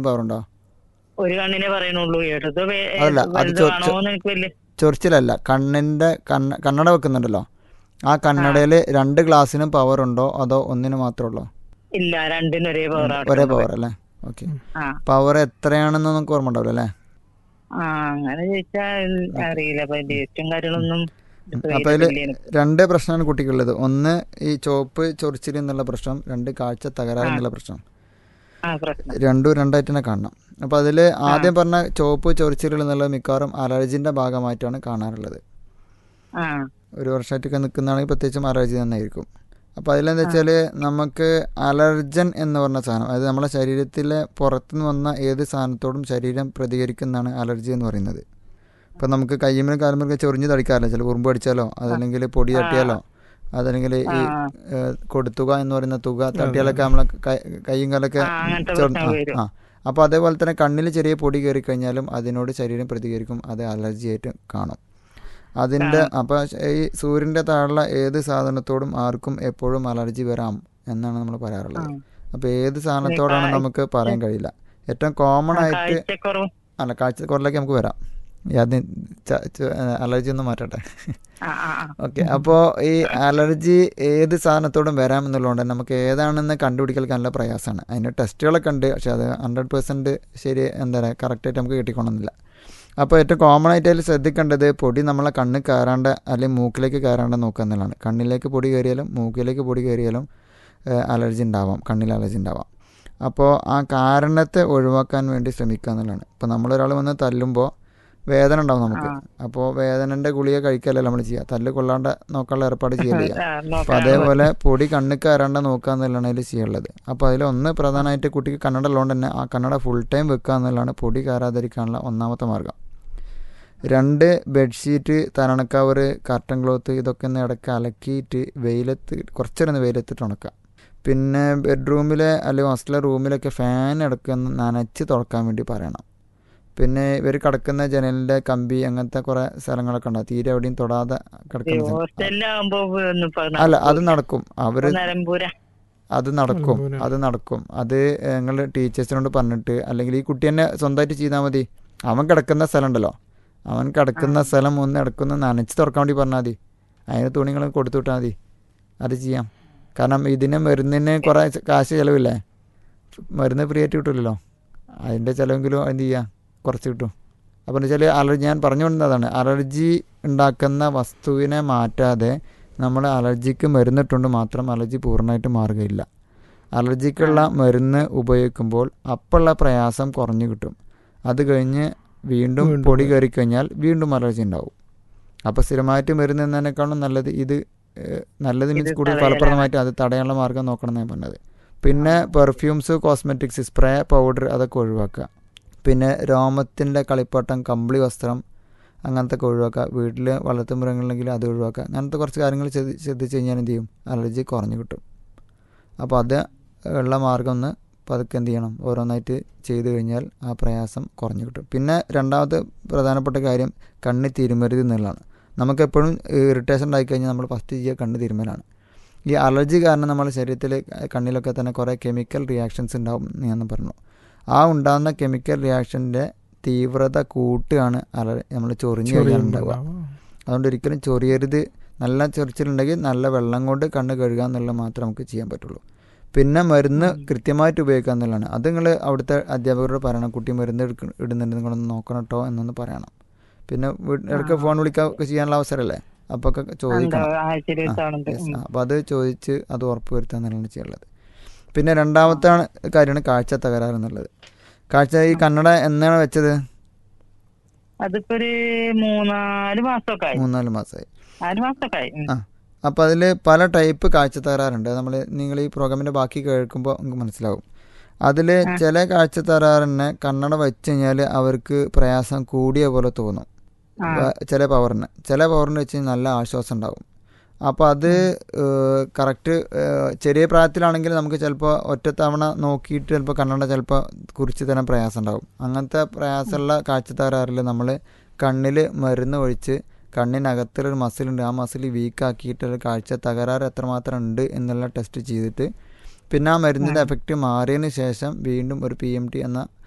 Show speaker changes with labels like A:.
A: Power ഉണ്ടോ
B: ഒരു കണ്ണിനെ പറയണുള്ളൂ ഏട്ടത്
A: അതല്ല, അത് ചോ- ചോ-
B: ആണോന്ന് എനിക്ക് വലിയ
A: ചൊറിച്ചിലല്ല കണ്ണിൻ്റെ കണ്ണ കണ്ണട വെക്കുന്നുണ്ടല്ലോ ആ കണ്ണടയിൽ രണ്ട് ഗ്ലാസ്സിനും പവർ ഉണ്ടോ അതോ ഒന്നിന് മാത്രമേ ഉള്ളോ
B: ഇല്ല രണ്ടിനും ഒരേ പവർ
A: ഒരേ പവർ അല്ലേ ഓക്കെ
B: ആ
A: പവർ എത്രയാണെന്ന് നമുക്ക് ഓർമ്മ ഉണ്ടാവില്ല അല്ലേ
B: ആ അങ്ങനെ ചോദിച്ചാ അറിയില്ല അപ്പൊ ഡേറ്റും കാര്യങ്ങളൊന്നും എടുത്ത്
A: അപ്പോൾ അതിൽ
B: കയ്യിലില്ല എനിക്ക്.
A: രണ്ട് പ്രശ്നമാണ് കുട്ടിക്കുള്ളത് ഒന്ന് ഈ ചോപ്പ് ചൊറിച്ചിൽ എന്നുള്ള പ്രശ്നം രണ്ട് കാഴ്ച തകരാറ് എന്നുള്ള പ്രശ്നം
B: ആ പ്രശ്നം
A: രണ്ടും രണ്ടായിട്ട് തന്നെ കാണണം അപ്പോൾ അതിൽ ആദ്യം പറഞ്ഞ ചോപ്പ് ചൊറിച്ചിലുകൾ എന്നുള്ളത് മിക്കവാറും അലർജിൻ്റെ ഭാഗമായിട്ടാണ് കാണാറുള്ളത്
B: ആ
A: ഒരു വർഷമായിട്ടൊക്കെ നിൽക്കുന്നതാണെങ്കിൽ പ്രത്യേകിച്ചും അലർജി തന്നെയായിരിക്കും അപ്പോൾ അതിലെന്താ വെച്ചാൽ നമുക്ക് അലർജൻ എന്ന് പറഞ്ഞ സാധനം അതായത് നമ്മുടെ ശരീരത്തിലെ പുറത്തുനിന്ന് വന്ന ഏത് സാധനത്തോടും ശരീരം പ്രതികരിക്കുന്നതാണ് അലർജി എന്ന് പറയുന്നത് ഇപ്പം നമുക്ക് കയ്യുമ്മിലും കാലുമ്മിലൊക്കെ ചൊറിഞ്ഞ് തടിക്കാറില്ല ചില ഉറുമ്പ് അടിച്ചാലോ അതല്ലെങ്കിൽ പൊടി തട്ടിയാലോ അതല്ലെങ്കിൽ ഈ ഏഹ്, കൊടുത്തുക എന്ന് പറയുന്ന തുക തട്ടിയാലൊക്കെ നമ്മളെ കൈ- കൈയും കാലൊക്കെ
B: ആ, അങ്ങനത്തെ
A: ചൊറി-
B: പ്രശ്നം
A: ആ,
B: വരും.
A: ആ അപ്പോൾ അതേപോലെ തന്നെ കണ്ണിൽ ചെറിയ പൊടി കയറി കഴിഞ്ഞാലും അതിനോട് ശരീരം പ്രതികരിക്കും അത് അലർജി ആയിട്ട് കാണും അതിൻ്റെ അപ്പോൾ ഈ സൂര്യൻ്റെ താഴെയുള്ള ഏത് സാധനത്തോടും ആർക്കും എപ്പോഴും അലർജി വരാം എന്നാണ് നമ്മൾ പറയാറുള്ളത് അപ്പോൾ ഏത് സാധനത്തോടാണ് നമുക്ക് പറയാൻ കഴിയില്ല ഏറ്റവും കോമൺ ആയിട്ട്
B: കാഴ്ചക്കുറവ്
A: അല്ല കാഴ്ചക്കുറലേക്ക് നമുക്ക് വരാം അത് ച- ച- അലർജി ഒന്ന് മാറ്റട്ടെ
B: ആ ആ ആ.
A: ഓക്കെ അപ്പോൾ ഈ അലർജി ഏത് സാധനത്തോടും വരാം എന്നുള്ളതുകൊണ്ട് തന്നെ നമുക്ക് ഏതാണെന്ന് കണ്ടുപിടിക്കൽ നല്ല പ്രയാസമാണ് അതിന് ടെസ്റ്റുകളൊക്കെ ഉണ്ട് പക്ഷേ അത് ഹൺഡ്രഡ് പെർസെൻറ്റ് ശരി എന്താ പറയുക കറക്റ്റായിട്ട് നമുക്ക് കിട്ടിക്കൊള്ളുന്നില്ല അപ്പോൾ ഏറ്റവും കോമൺ ആയിട്ട് അതിൽ ശ്രദ്ധിക്കേണ്ടത് പൊടി നമ്മളെ കണ്ണ് കയറാണ്ട് അല്ലെങ്കിൽ മൂക്കിലേക്ക് കയറാണ്ട് നോക്കുക എന്നുള്ളതാണ് കണ്ണിലേക്ക് പൊടി കയറിയാലും മൂക്കിലേക്ക് പൊടി കയറിയാലും ഏഹ്, അലർജി ഉണ്ടാവാം കണ്ണിൽ അലർജി ഉണ്ടാവാം അപ്പോൾ ആ കാരണത്തെ ഒഴിവാക്കാൻ വേണ്ടി ശ്രമിക്കുക എന്നുള്ളതാണ് ഇപ്പോൾ നമ്മളൊരാൾ വന്ന് തല്ലുമ്പോൾ വേദന ഉണ്ടാവും നമുക്ക് അപ്പോൾ വേദനൻ്റെ ഗുളിക കഴിക്കല്ലേ നമ്മൾ ചെയ്യുക തല്ല് കൊള്ളാണ്ട് നോക്കാനുള്ള ഏർപ്പാട് ചെയ്യല്ലേ
B: ആ,
A: അപ്പോൾ
B: നോക്കാം.
A: അതേപോലെ പൊടി കണ്ണ് കയറാണ്ട് നോക്കുക എന്നുള്ളതാണ് അതിൽ ചെയ്യുള്ളത് അപ്പോൾ അതിൽ ഒന്ന് പ്രധാനമായിട്ട് കുട്ടിക്ക് കണ്ണട ഉള്ളതുകൊണ്ട് തന്നെ ആ കണ്ണട ഫുൾ ടൈം വെക്കുക എന്നുള്ളതാണ് പൊടി കയറാതിരിക്കാനുള്ള ഒന്നാമത്തെ മാർഗം രണ്ട് ബെഡ്ഷീറ്റ് തരണക്കവർ കർട്ടൻ ക്ലോത്ത് ഇതൊക്കെ ഒന്ന് ഇടയ്ക്ക് അലക്കിയിട്ട് വെയിലത്ത് കുറച്ചൊന്ന് വെയിലത്തിട്ട് ഉണക്കുക പിന്നെ ബെഡ്റൂമിലെ അല്ലെങ്കിൽ ഹോസ്റ്റലിലെ റൂമിലൊക്കെ ഫാൻ ഇടയ്ക്ക് ഒന്ന് നനച്ച് തുറക്കാൻ വേണ്ടി പറയണം പിന്നെ ഇവർ കിടക്കുന്ന ജനലിൻ്റെ കമ്പി അങ്ങനത്തെ കുറേ സ്ഥലങ്ങളൊക്കെ ഉണ്ടാവും തീരെ എവിടെയും തൊടാതെ കിടക്കുന്ന സ്ഥലം.
B: ഹോസ്റ്റലിലാവുമ്പോ ഒന്നും ഇപ്പൊ
A: അല്ല അത് നടക്കും അവർ
B: നിലമ്പൂര
A: അത് നടക്കും അത് നടക്കും അത് നിങ്ങൾ ടീച്ചേഴ്സിനോട് പറഞ്ഞിട്ട് അല്ലെങ്കിൽ ഈ കുട്ടി തന്നെ സ്വന്തമായിട്ട് ചെയ്താൽ മതി അവൻ കിടക്കുന്ന സ്ഥലം ഉണ്ടല്ലോ അവൻ കിടക്കുന്ന സ്ഥലം ഒന്ന് ഇടക്കൊന്ന് നനച്ച് തുറക്കാൻ വേണ്ടി പറഞ്ഞാൽ മതി അതിന് തുണികൾ കൊടുത്തു വിട്ടാൽ മതി അത് ചെയ്യാം കാരണം ഇതിന് മരുന്നിന് കുറേ കാശ് ചിലവില്ലേ മരുന്ന് ഫ്രീ ആയിട്ട് കിട്ടില്ലല്ലോ അതിൻ്റെ ചിലവെങ്കിലും എന്ത് ചെയ്യുക കുറച്ച് കിട്ടും അപ്പോൾ എന്ന് വെച്ചാൽ അലർജി ഞാൻ പറഞ്ഞു കൊണ്ടതാണ് അലർജി ഉണ്ടാക്കുന്ന വസ്തുവിനെ മാറ്റാതെ നമ്മൾ അലർജിക്ക് മരുന്നിട്ടുകൊണ്ട് മാത്രം അലർജി പൂർണ്ണമായിട്ട് മാറുകയില്ല അലർജിക്കുള്ള മരുന്ന് ഉപയോഗിക്കുമ്പോൾ അപ്പോഴുള്ള പ്രയാസം കുറഞ്ഞു കിട്ടും അത് കഴിഞ്ഞ് വീണ്ടും പൊടി കയറി കഴിഞ്ഞാൽ വീണ്ടും അലർജി ഉണ്ടാവും അപ്പോൾ സ്ഥിരമായിട്ട് മരുന്ന് എന്നതിനേക്കാളും നല്ലത് ഇത് ഏഹ്, നല്ലത് മീൻസ് കൂടുതൽ ഫലപ്രദമായിട്ട് അത് തടയാനുള്ള മാർഗം നോക്കണം എന്നാണ് പറഞ്ഞത് പിന്നെ പെർഫ്യൂംസ് കോസ്മെറ്റിക്സ് സ്പ്രേ പൗഡർ അതൊക്കെ ഒഴിവാക്കുക പിന്നെ രോമത്തിൻ്റെ കളിപ്പാട്ടം കമ്പിളി വസ്ത്രം അങ്ങനത്തെ ഒക്കെ ഒഴിവാക്കുക വീട്ടിൽ വളർത്തു മൃഗങ്ങളുണ്ടെങ്കിൽ അത് ഒഴിവാക്കുക അങ്ങനത്തെ കുറച്ച് കാര്യങ്ങൾ ശ്രദ്ധി ശ്രദ്ധിച്ച് കഴിഞ്ഞാൽ എന്ത് ചെയ്യും അലർജി കുറഞ്ഞു കിട്ടും അപ്പോൾ അത് ഉള്ള മാർഗം ഒന്ന് പതുക്കെ എന്ത് ചെയ്യണം ഓരോന്നായിട്ട് ചെയ്ത് കഴിഞ്ഞാൽ ആ പ്രയാസം കുറഞ്ഞു കിട്ടും പിന്നെ രണ്ടാമത്തെ പ്രധാനപ്പെട്ട കാര്യം കണ്ണ് തിരുമരുത് എന്നുള്ളതാണ് നമുക്കെപ്പോഴും ഇറിറ്റേഷൻ ഉണ്ടായി കഴിഞ്ഞാൽ നമ്മൾ ഫസ്റ്റ് ചെയ്യുക കണ്ണ് തിരുമലാണ് ഈ അലർജി കാരണം നമ്മുടെ ശരീരത്തിൽ കണ്ണിലൊക്കെ തന്നെ കുറേ കെമിക്കൽ റിയാക്ഷൻസ് ഉണ്ടാവും എന്ന് ഞാൻ പറഞ്ഞു ആ ഉണ്ടാകുന്ന കെമിക്കൽ റിയാക്ഷൻ്റെ തീവ്രത കൂട്ടുകയാണ് അല നമ്മൾ ചൊറിഞ്ഞു കഴിഞ്ഞാൽ ഉണ്ടാവുക അതുകൊണ്ട് ഒരിക്കലും ചൊറിയരുത് നല്ല ചൊറിച്ചിലുണ്ടെങ്കിൽ നല്ല വെള്ളം കൊണ്ട് കണ്ണ് കഴുകുക എന്നുള്ളത് മാത്രമേ നമുക്ക് ചെയ്യാൻ പറ്റുള്ളൂ പിന്നെ മരുന്ന് കൃത്യമായിട്ട് ഉപയോഗിക്കുക എന്നുള്ളതാണ് അത് നിങ്ങൾ അവിടുത്തെ അധ്യാപകരോട് പറയണം കുട്ടി മരുന്ന് എടുക്ക ഇടുന്നുണ്ട് നിങ്ങളൊന്ന് നോക്കണം കേട്ടോ എന്നൊന്ന് പറയണം പിന്നെ വീ- ഇടയ്ക്ക് ഫോൺ വിളിക്കുക ഒക്കെ ചെയ്യാനുള്ള അവസരമല്ലേ അപ്പോൾ ഒക്കെ ചോദിക്കണം
B: ആഴ്ചയിൽ ഒരു തവണ ഉണ്ട്. ഉം.
A: അപ്പോൾ അത് ചോദിച്ച് അത് ഉറപ്പ് വരുത്തുക എന്നുള്ളതാണ് ചെയ്യുള്ളത് പിന്നെ രണ്ടാമത്തെ കാര്യമാണ് കാഴ്ച തകരാറ് എന്നുള്ളത് കാഴ്ച ഈ കന്നഡ എന്നാണ് വെച്ചത്
B: അതിപ്പോ ഒരു മൂന്നാല് മാസമൊക്കെ ആയി
A: മൂന്നാല് മാസമായി
B: നാല് മാസമൊക്കെ ആയി ഉം.
A: ആ അപ്പോൾ അതിൽ പല ടൈപ്പ് കാഴ്ച തകരാറുണ്ട് നമ്മൾ നിങ്ങൾ ഈ പ്രോഗ്രാമിൻ്റെ ബാക്കി കേൾക്കുമ്പോൾ നിങ്ങൾക്ക് മനസ്സിലാവും അതിൽ ചില കാഴ്ച തകരാറിന് കണ്ണട വെച്ച് കഴിഞ്ഞാൽ അവർക്ക് പ്രയാസം കൂടിയ പോലെ തോന്നും വ- ചില പവറിന് ചില പവറിന് വെച്ച് കഴിഞ്ഞാൽ നല്ല ആശ്വാസം ഉണ്ടാവും അപ്പോൾ അത് കറക്റ്റ് ചെറിയ പ്രായത്തിലാണെങ്കിൽ നമുക്ക് ചിലപ്പോൾ ഒറ്റത്തവണ നോക്കിയിട്ട് ചിലപ്പോൾ കണ്ണട ചിലപ്പോൾ കുറിച്ച് തരാൻ പ്രയാസം ഉണ്ടാവും അങ്ങനത്തെ പ്രയാസമുള്ള കാഴ്ച തകരാറിൽ നമ്മൾ കണ്ണിൽ മരുന്ന് ഒഴിച്ച് കണ്ണിനകത്തുള്ളൊരു മസിലുണ്ട് ആ മസിൽ വീക്കാക്കിയിട്ട് കാഴ്ച തകരാറ് എത്രമാത്രം ഉണ്ട് എന്നുള്ള ടെസ്റ്റ് ചെയ്തിട്ട് പിന്നെ ആ മരുന്നിൻ്റെ എഫക്റ്റ് മാറിയതിന് ശേഷം വീണ്ടും ഒരു പി എം ടി എന്ന